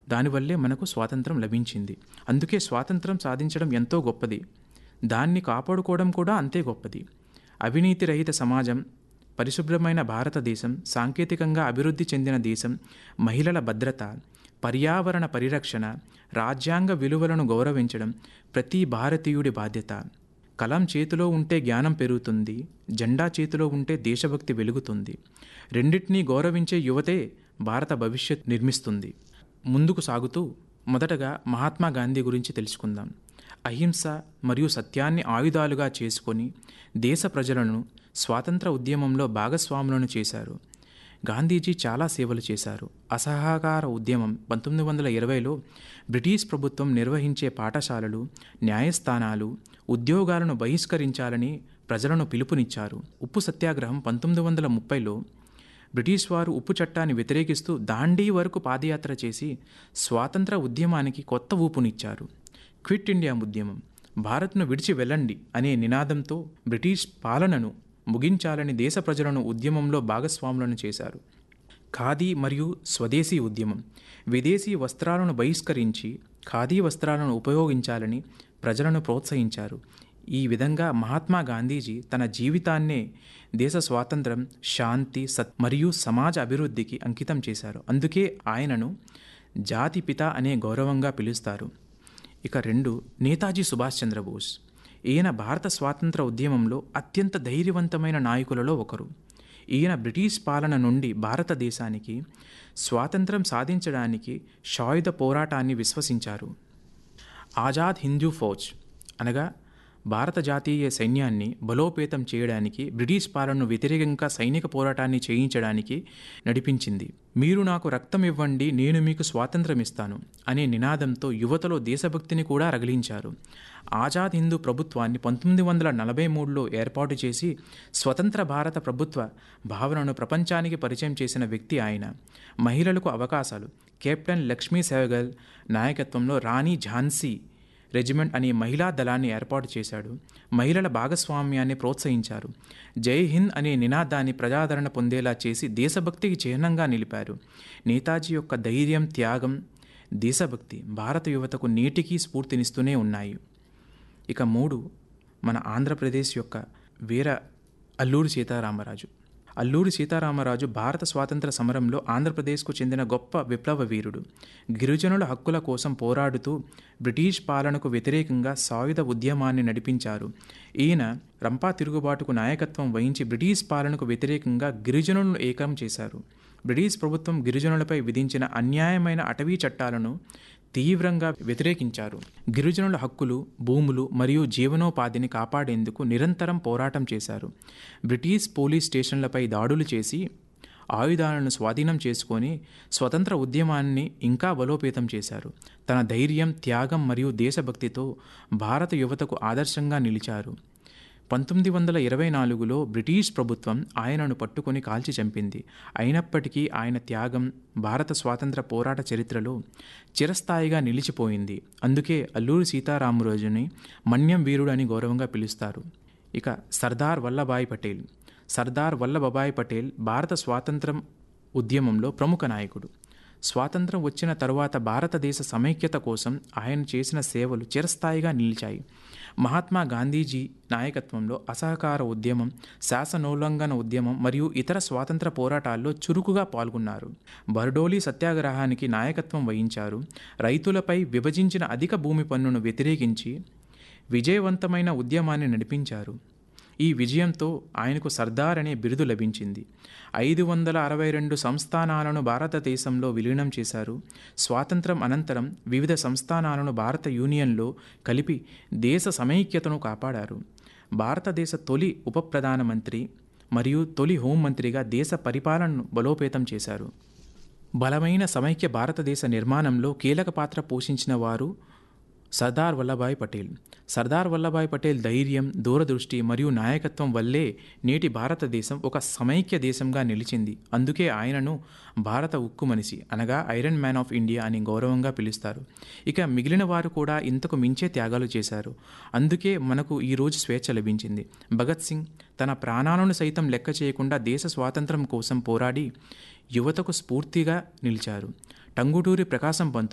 దానివల్లే మనకు స్వాతంత్రం లభించింది అందుకే స్వాతంత్రం సాధించడం ఎంతో గొప్పది దాన్ని కాపాడుకోవడం కూడా అంతే గొప్పది అవినీతి రహిత సమాజం పరిశుభ్రమైన భారతదేశం సాంకేతికంగా అభివృద్ధి చెందిన దేశం మహిళల భద్రత పర్యావరణ పరిరక్షణ రాజ్యాంగ విలువలను గౌరవించడం ప్రతి భారతీయుడి బాధ్యత కలం చేతిలో ఉంటే జ్ఞానం పెరుగుతుంది జెండా చేతిలో ఉంటే దేశభక్తి వెలుగుతుంది రెండింటినీ గౌరవించే యువతే భారత భవిష్యత్ నిర్మిస్తుంది ముందుకు సాగుతూ మొదటగా మహాత్మా గాంధీ గురించి తెలుసుకుందాం అహింస మరియు సత్యాన్ని ఆయుధాలుగా చేసుకొని దేశ ప్రజలను స్వాతంత్ర ఉద్యమంలో భాగస్వాములను చేశారు గాంధీజీ చాలా సేవలు చేశారు అసహకార ఉద్యమం పంతొమ్మిది వందల ఇరవైలో బ్రిటిష్ ప్రభుత్వం నిర్వహించే పాఠశాలలు న్యాయస్థానాలు ఉద్యోగాలను బహిష్కరించాలని ప్రజలను పిలుపునిచ్చారు ఉప్పు సత్యాగ్రహం పంతొమ్మిది వందల ముప్పైలో బ్రిటిష్ వారు ఉప్పు చట్టాన్ని వ్యతిరేకిస్తూ దాండీ వరకు పాదయాత్ర చేసి స్వాతంత్ర ఉద్యమానికి కొత్త ఊపునిచ్చారు క్విట్ ఇండియా ఉద్యమం భారత్ను విడిచి వెళ్ళండి అనే నినాదంతో బ్రిటిష్ పాలనను ముగించాలని దేశ ప్రజలను ఉద్యమంలో భాగస్వాములను చేశారు ఖాదీ మరియు స్వదేశీ ఉద్యమం విదేశీ వస్త్రాలను బహిష్కరించి ఖాదీ వస్త్రాలను ఉపయోగించాలని ప్రజలను ప్రోత్సహించారు ఈ విధంగా మహాత్మా గాంధీజీ తన జీవితాన్నే దేశ స్వాతంత్రం శాంతి సత్ మరియు సమాజ అభివృద్ధికి అంకితం చేశారు అందుకే ఆయనను జాతి పిత అనే గౌరవంగా పిలుస్తారు ఇక రెండు నేతాజీ సుభాష్ చంద్రబోస్ ఈయన భారత స్వాతంత్ర ఉద్యమంలో అత్యంత ధైర్యవంతమైన నాయకులలో ఒకరు ఈయన బ్రిటిష్ పాలన నుండి భారతదేశానికి స్వాతంత్రం సాధించడానికి సాయుధ పోరాటాన్ని విశ్వసించారు ఆజాద్ హిందూ ఫౌజ్ అనగా భారత జాతీయ సైన్యాన్ని బలోపేతం చేయడానికి బ్రిటిష్ పాలనను వ్యతిరేకంగా సైనిక పోరాటాన్ని చేయించడానికి నడిపించింది మీరు నాకు రక్తం ఇవ్వండి నేను మీకు స్వాతంత్రం ఇస్తాను అనే నినాదంతో యువతలో దేశభక్తిని కూడా రగిలించారు ఆజాద్ హిందూ ప్రభుత్వాన్ని పంతొమ్మిది వందల నలభై మూడులో ఏర్పాటు చేసి స్వతంత్ర భారత ప్రభుత్వ భావనను ప్రపంచానికి పరిచయం చేసిన వ్యక్తి ఆయన మహిళలకు అవకాశాలు కెప్టెన్ లక్ష్మీ సెహగల్ నాయకత్వంలో రాణి ఝాన్సీ రెజిమెంట్ అనే మహిళా దళాన్ని ఏర్పాటు చేశాడు మహిళల భాగస్వామ్యాన్ని ప్రోత్సహించారు జై హింద్ అనే నినాదాన్ని ప్రజాదరణ పొందేలా చేసి దేశభక్తికి చిహ్నంగా నిలిపారు నేతాజీ యొక్క ధైర్యం త్యాగం దేశభక్తి భారత యువతకు నేటికీ స్ఫూర్తినిస్తూనే ఉన్నాయి ఇక మూడు మన ఆంధ్రప్రదేశ్ యొక్క వీర అల్లూరి సీతారామరాజు అల్లూరి సీతారామరాజు భారత స్వాతంత్ర సమరంలో ఆంధ్రప్రదేశ్కు చెందిన గొప్ప విప్లవ వీరుడు గిరిజనుల హక్కుల కోసం పోరాడుతూ బ్రిటిష్ పాలనకు వ్యతిరేకంగా సాయుధ ఉద్యమాన్ని నడిపించారు ఈయన రంపా తిరుగుబాటుకు నాయకత్వం వహించి బ్రిటిష్ పాలనకు వ్యతిరేకంగా గిరిజనులను ఏకం చేశారు బ్రిటిష్ ప్రభుత్వం గిరిజనులపై విధించిన అన్యాయమైన అటవీ చట్టాలను తీవ్రంగా వ్యతిరేకించారు గిరిజనుల హక్కులు భూములు మరియు జీవనోపాధిని కాపాడేందుకు నిరంతరం పోరాటం చేశారు బ్రిటిష్ పోలీస్ స్టేషన్లపై దాడులు చేసి ఆయుధాలను స్వాధీనం చేసుకొని స్వతంత్ర ఉద్యమాన్ని ఇంకా బలోపేతం చేశారు తన ధైర్యం త్యాగం మరియు దేశభక్తితో భారత యువతకు ఆదర్శంగా నిలిచారు పంతొమ్మిది వందల ఇరవై నాలుగులో బ్రిటిష్ ప్రభుత్వం ఆయనను పట్టుకొని కాల్చి చంపింది అయినప్పటికీ ఆయన త్యాగం భారత స్వాతంత్ర పోరాట చరిత్రలో చిరస్థాయిగా నిలిచిపోయింది అందుకే అల్లూరి సీతారామరాజుని మన్యం వీరుడు అని గౌరవంగా పిలుస్తారు ఇక సర్దార్ వల్లభాయ్ పటేల్ సర్దార్ వల్లభాయ్ పటేల్ భారత స్వాతంత్రం ఉద్యమంలో ప్రముఖ నాయకుడు స్వాతంత్రం వచ్చిన తరువాత భారతదేశ సమైక్యత కోసం ఆయన చేసిన సేవలు చిరస్థాయిగా నిలిచాయి మహాత్మా గాంధీజీ నాయకత్వంలో అసహకార ఉద్యమం శాసనోల్లంఘన ఉద్యమం మరియు ఇతర స్వాతంత్ర పోరాటాల్లో చురుకుగా పాల్గొన్నారు బర్డోలీ సత్యాగ్రహానికి నాయకత్వం వహించారు రైతులపై విభజించిన అధిక భూమి పన్నును వ్యతిరేకించి విజయవంతమైన ఉద్యమాన్ని నడిపించారు ఈ విజయంతో ఆయనకు సర్దార్ అనే బిరుదు లభించింది ఐదు వందల అరవై రెండు సంస్థానాలను భారతదేశంలో విలీనం చేశారు స్వాతంత్రం అనంతరం వివిధ సంస్థానాలను భారత యూనియన్లో కలిపి దేశ సమైక్యతను కాపాడారు భారతదేశ తొలి ఉప ప్రధానమంత్రి మరియు తొలి హోంమంత్రిగా దేశ పరిపాలనను బలోపేతం చేశారు బలమైన సమైక్య భారతదేశ నిర్మాణంలో కీలక పాత్ర పోషించిన వారు సర్దార్ వల్లభాయ్ పటేల్ సర్దార్ వల్లభాయ్ పటేల్ ధైర్యం దూరదృష్టి మరియు నాయకత్వం వల్లే నేటి భారతదేశం ఒక సమైక్య దేశంగా నిలిచింది అందుకే ఆయనను భారత ఉక్కు మనిషి అనగా ఐరన్ మ్యాన్ ఆఫ్ ఇండియా అని గౌరవంగా పిలుస్తారు ఇక మిగిలిన వారు కూడా ఇంతకు మించే త్యాగాలు చేశారు అందుకే మనకు ఈరోజు స్వేచ్ఛ లభించింది భగత్ సింగ్ తన ప్రాణాలను సైతం లెక్క చేయకుండా దేశ స్వాతంత్రం కోసం పోరాడి యువతకు స్ఫూర్తిగా నిలిచారు టంగుటూరి ప్రకాశం పంతులు